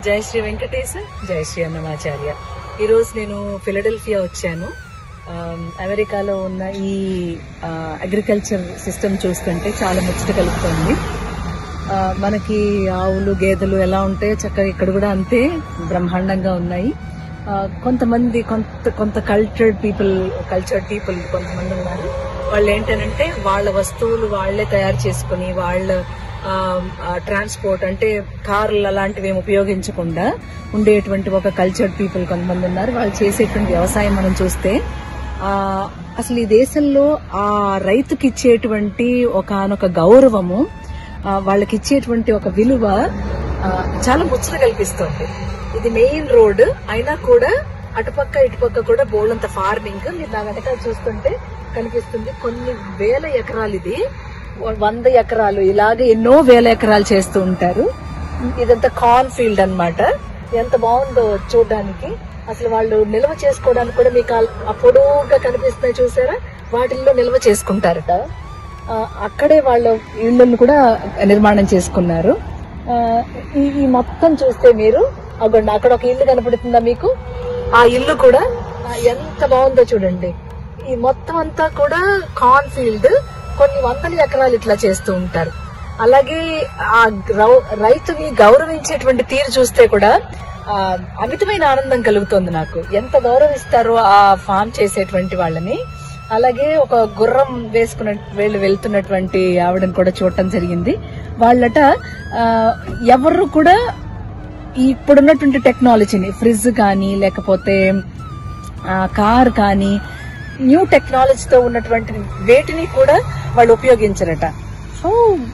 జై శ్రీ వెంకటేశ జై శ్రీ అన్నమాచార్య ఈరోజు నేను ఫిలడెల్ఫియా వచ్చాను ఆమ్, అమెరికాలో ఉన్న ఈ అగ్రికల్చర్ సిస్టమ్ చూస్తుంటే చాలా ముచ్చట కలుగుతుంది ఆ, మనకి ఆవులు గేదెలు ఎలా ఉంటాయో చక్కగా ఇక్కడ కూడా అంతే బ్రహ్మాండంగా ఉన్నాయి ఆ, కొంతమంది కొంత కొంత కల్చర్డ్ పీపుల్ కల్చర్డ్ పీపుల్ కొంతమంది ఉన్నారు వాళ్ళు ఏంటంటే వాళ్ళ వస్తువులు వాళ్ళే తయారు చేసుకుని వాళ్ళ ట్రాన్స్పోర్ట్ అంటే కార్లు అలాంటివి ఏమి ఉపయోగించకుండా ఉండేటువంటి ఒక కల్చర్డ్ పీపుల్ కొంతమంది ఉన్నారు వాళ్ళు చేసేటువంటి వ్యవసాయం మనం చూస్తే ఆ అసలు ఈ దేశంలో ఆ రైతుకి ఇచ్చేటువంటి ఒకనొక గౌరవము ఆ, వాళ్ళకి ఇచ్చేటువంటి ఒక విలువ ఆ, చాలా ముచ్చట కల్పిస్తుంది ఇది మెయిన్ రోడ్ అయినా కూడా అటుపక్క ఇటుపక్క కూడా బోళ్ళంత ఫార్మింగ్ మీరు నా వెనకాల చూస్తుంటే కనిపిస్తుంది కొన్ని వేల ఎకరాలు ఇది వంద ఎకరాలు ఇలాగే ఎన్నో వేల ఎకరాలు చేస్తూ ఉంటారు ఇదంతా కార్న్ ఫీల్డ్ అన్నమాట ఎంత బాగుందో చూడడానికి అసలు వాళ్ళు నిల్వ చేసుకోవడానికి కూడా మీకు ఆ- ఆ పొడవుగా కనిపిస్తున్నాయి చూసారా వాటిల్లో నిల్వ చేసుకుంటారట ఆ, అక్కడే వాళ్ళ ఇళ్ళను కూడా నిర్మాణం చేసుకున్నారు ఆ, ఈ ఈ మొత్తం చూస్తే మీరు అగోండి అక్కడ ఒక ఇల్లు కనపడుతుందా మీకు ఆ ఇల్లు కూడా ఆ, ఎంత బాగుందో చూడండి ఈ మొత్తం అంతా కూడా కార్న్ ఫీల్డ్ కొన్ని వందల ఎకరాలు ఇట్లా చేస్తూ ఉంటారు అలాగే ఆ గ్రౌ- రైతుని గౌరవించేటువంటి తీరు చూస్తే కూడా ఆ, అమితమైన ఆనందం కలుగుతుంది నాకు ఎంత గౌరవిస్తారో ఆ ఫామ్ చేసేటువంటి వాళ్ళని అలాగే ఒక గుర్రం వేసుకున్న వీళ్ళు వెళ్తున్నటువంటి ఆవిడని కూడా చూడటం జరిగింది వాళ్ళట ఆ, ఎవరు కూడా ఈ ఇప్పుడున్నటువంటి టెక్నాలజీని ఫ్రిడ్జ్ కానీ లేకపోతే ఆ, కార్ కానీ న్యూ టెక్నాలజీతో ఉన్నటువంటి వేటిని కూడా వాళ్ళు ఉపయోగించరట సో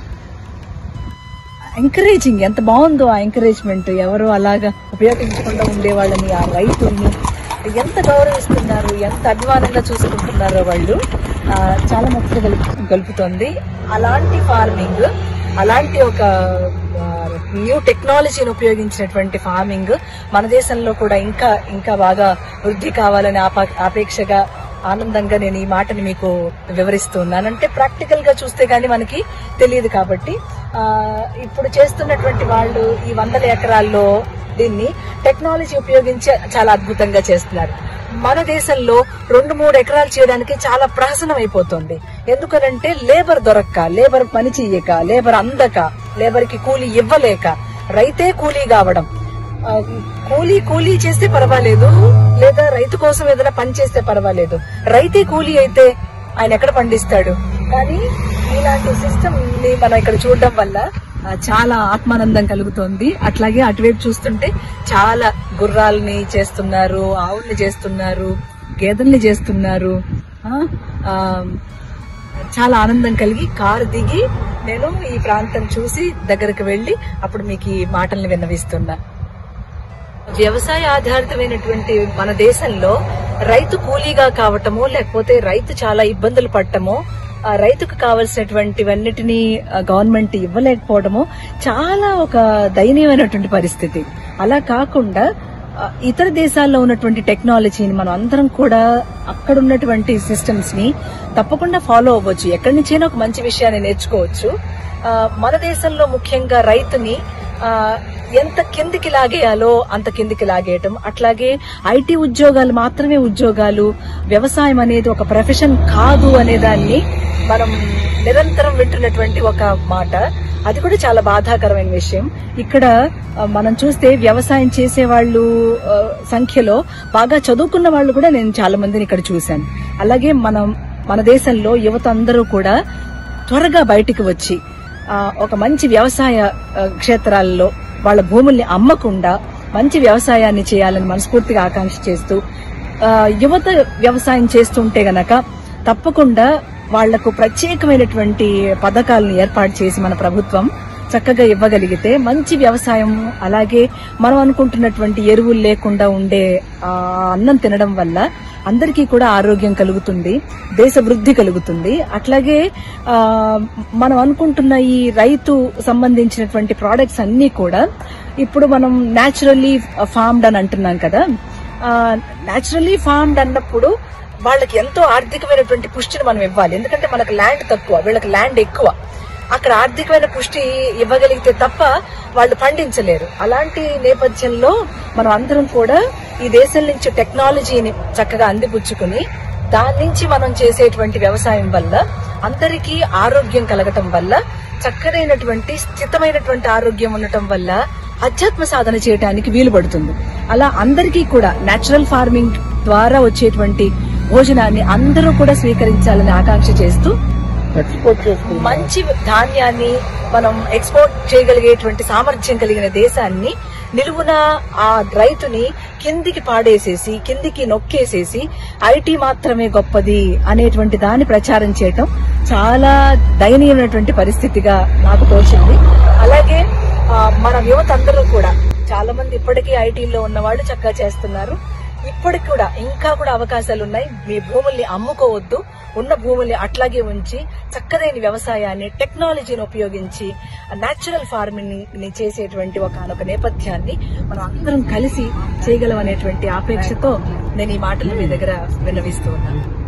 ఎంకరేజింగ్ ఎంత బాగుందో ఆ ఎంకరేజ్మెంట్ ఎవరు అలాగా ఉపయోగించకుండా ఉండే వాళ్ళని ఆ రైతుల్ని ఎంత గౌరవిస్తున్నారు ఎంత అభిమానంగా చూసుకుంటున్నారో వాళ్ళు ఆ, చాలా ముఖ్య గలుపుతోంది అలాంటి ఫార్మింగ్ అలాంటి ఒక న్యూ టెక్నాలజీని ఉపయోగించినటువంటి ఫార్మింగ్ మన దేశంలో కూడా ఇంకా ఇంకా బాగా వృద్ధి కావాలని ఆప- ఆపేక్షగా ఆనందంగా నేను ఈ మాటని మీకు వివరిస్తున్నాను అంటే ప్రాక్టికల్ గా చూస్తే గానీ మనకి తెలియదు కాబట్టి ఆ, ఇప్పుడు చేస్తున్నటువంటి వాళ్ళు ఈ వందల ఎకరాల్లో దీన్ని టెక్నాలజీ ఉపయోగించి చాలా అద్భుతంగా చేస్తున్నారు మన దేశంలో రెండు మూడు ఎకరాలు చేయడానికి చాలా ప్రహసనం అయిపోతుంది ఎందుకనంటే లేబర్ దొరక్క లేబర్ పని చెయ్యక లేబర్ అందక లేబర్ కి కూలీ ఇవ్వలేక రైతే కూలీ కావడం ఆ, కూలీ కూలీ చేస్తే పర్వాలేదు లేదా రైతు కోసం ఏదైనా పని చేస్తే పర్వాలేదు రైతే కూలీ అయితే ఆయన ఎక్కడ పండిస్తాడు కానీ ఇలాంటి సిస్టమ్ ని మనం ఇక్కడ చూడడం వల్ల ఆ, చాలా ఆత్మానందం కలుగుతోంది అట్లాగే అటువైపు చూస్తుంటే చాలా గుర్రాలని చేస్తున్నారు ఆవుల్ని చేస్తున్నారు గేదెల్ని చేస్తున్నారు ఆ, ఆ, చాలా ఆనందం కలిగి కారు దిగి నేను ఈ ప్రాంతం చూసి దగ్గరకు వెళ్లి అప్పుడు మీకు ఈ మాటల్ని విన్నవిస్తున్నా వ్యవసాయ ఆధారితమైనటువంటి మన దేశంలో రైతు కూలీగా కావటమో లేకపోతే రైతు చాలా ఇబ్బందులు పడటమో ఆ రైతుకు కావలసినటువంటివన్నిటినీ గవర్నమెంట్ ఇవ్వలేకపోవడమో చాలా ఒక దయనీయమైనటువంటి పరిస్థితి అలా కాకుండా ఆ, ఇతర దేశాల్లో ఉన్నటువంటి టెక్నాలజీని మనం అందరం కూడా అక్కడ ఉన్నటువంటి సిస్టమ్స్ ని తప్పకుండా ఫాలో అవ్వచ్చు ఎక్కడి నుంచైనా ఒక మంచి విషయాన్ని నేర్చుకోవచ్చు ఆ, మన దేశంలో ముఖ్యంగా రైతుని ఆ, ఎంత కిందికి లాగేయాలో అంత కిందికి లాగేయటం అట్లాగే ఐటీ ఉద్యోగాలు మాత్రమే ఉద్యోగాలు వ్యవసాయం అనేది ఒక ప్రొఫెషన్ కాదు అనే దాన్ని మనం నిరంతరం వింటున్నటువంటి ఒక మాట అది కూడా చాలా బాధాకరమైన విషయం ఇక్కడ ఆ, మనం చూస్తే వ్యవసాయం చేసే వాళ్ళు ఆ, సంఖ్యలో బాగా చదువుకున్న వాళ్ళు కూడా నేను చాలా మందిని ఇక్కడ చూశాను అలాగే మనం మన దేశంలో యువత అందరూ కూడా త్వరగా బయటికి వచ్చి ఆ, ఒక మంచి వ్యవసాయ ఆ, క్షేత్రాల్లో వాళ్ళ భూముల్ని అమ్మకుండా మంచి వ్యవసాయాన్ని చేయాలని మనస్ఫూర్తిగా ఆకాంక్ష చేస్తూ ఆ, యువత వ్యవసాయం చేస్తుంటే గనక తప్పకుండా వాళ్లకు ప్రత్యేకమైనటువంటి పథకాలను ఏర్పాటు చేసి మన ప్రభుత్వం చక్కగా ఇవ్వగలిగితే మంచి వ్యవసాయం అలాగే మనం అనుకుంటున్నటువంటి ఎరువులు లేకుండా ఉండే ఆ అన్నం తినడం వల్ల అందరికీ కూడా ఆరోగ్యం కలుగుతుంది దేశ వృద్ధి కలుగుతుంది అట్లాగే ఆ, మనం అనుకుంటున్న ఈ రైతు సంబంధించినటువంటి ప్రోడక్ట్స్ అన్ని కూడా ఇప్పుడు మనం న్యాచురల్లీ ఫార్మ్డ్ అని అంటున్నాం కదా న్యాచురల్లీ ఫార్మ్డ్ అన్నప్పుడు వాళ్ళకి ఎంతో ఆర్థికమైనటువంటి పుష్టిని మనం ఇవ్వాలి ఎందుకంటే మనకు ల్యాండ్ తక్కువ వీళ్ళకి ల్యాండ్ ఎక్కువ అక్కడ ఆర్థికమైన పుష్టి ఇవ్వగలిగితే తప్ప వాళ్ళు పండించలేరు అలాంటి నేపథ్యంలో మనం అందరం కూడా ఈ దేశం నుంచి టెక్నాలజీని చక్కగా అందిపుచ్చుకుని దాని నుంచి మనం చేసేటువంటి వ్యవసాయం వల్ల అందరికీ ఆరోగ్యం కలగటం వల్ల చక్కనైనటువంటి స్థితమైనటువంటి ఆరోగ్యం ఉండటం వల్ల అధ్యాత్మ సాధన చేయడానికి వీలు పడుతుంది అలా అందరికీ కూడా నేచురల్ ఫార్మింగ్ ద్వారా వచ్చేటువంటి భోజనాన్ని అందరూ కూడా స్వీకరించాలని ఆకాంక్ష చేస్తూ ఎక్స్పోర్ట్ చేసుకుంటాం మంచి ధాన్యాన్ని మనం ఎక్స్పోర్ట్ చేయగలిగేటువంటి సామర్థ్యం కలిగిన దేశాన్ని నిలువున ఆ రైతుని కిందికి పాడేసేసి కిందికి నొక్కేసేసి ఐటీ మాత్రమే గొప్పది అనేటువంటి దాన్ని ప్రచారం చేయటం చాలా దయనీయమైనటువంటి పరిస్థితిగా నాకు తోచింది అలాగే ఆ, మన యువత అందరూ కూడా చాలా మంది ఇప్పటికీ ఐటీలో ఉన్న వాళ్ళు చక్కగా చేస్తున్నారు ఇప్పటికి కూడా ఇంకా కూడా అవకాశాలు ఉన్నాయి మీ భూముల్ని అమ్ముకోవద్దు ఉన్న భూముల్ని అట్లాగే ఉంచి చక్కదైన వ్యవసాయాన్ని టెక్నాలజీని ఉపయోగించి నేచురల్ ఫార్మింగ్ ని చేసేటువంటి ఒక ఒక నేపథ్యాన్ని మనం అందరం కలిసి చేయగలం అనేటువంటి ఆపేక్షతో నేను ఈ మాటలు మీ దగ్గర విన్నవిస్తూ ఉన్నాను